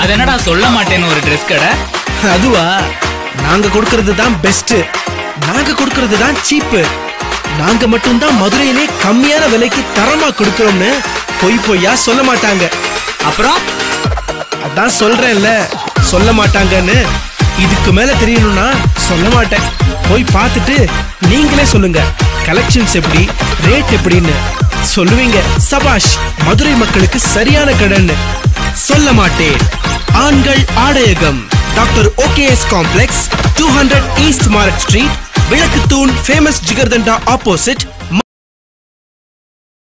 அது என்னடா சொல்ல மாட்டேன்னு ஒரு ட்ரெஸ் கடை அதுவா நாங்க கொடுக்கறது தான் பெஸ்ட் நாங்க கொடுக்கறது தான் சீப்பு நாங்க மட்டும்தான் மதுரையிலே கம்மியான விலைக்கு தரமா கொடுக்கறோம்னு பொய் பொய்யா சொல்ல மாட்டாங்க அப்புறம் அதான் சொல்றேன்ல சொல்ல மாட்டாங்கன்னு இதுக்கு மேல தெரியணும்னா சொல்ல மாட்டேன் போய் பார்த்துட்டு நீங்களே சொல்லுங்க கலெக்ஷன்ஸ் எப்படி ரேட் எப்படின்னு சொல்லுவீங்க சபாஷ் மதுரை மக்களுக்கு சரியான கடைன்னு சொல்ல மாட்டேன் ஆண்கள் ஆடையகம் doctor OKS complex two hundred East Mark Street விளக்கு தூண் ஃபேமஸ் ஜிகர்தண்டா ஆப்போசிட்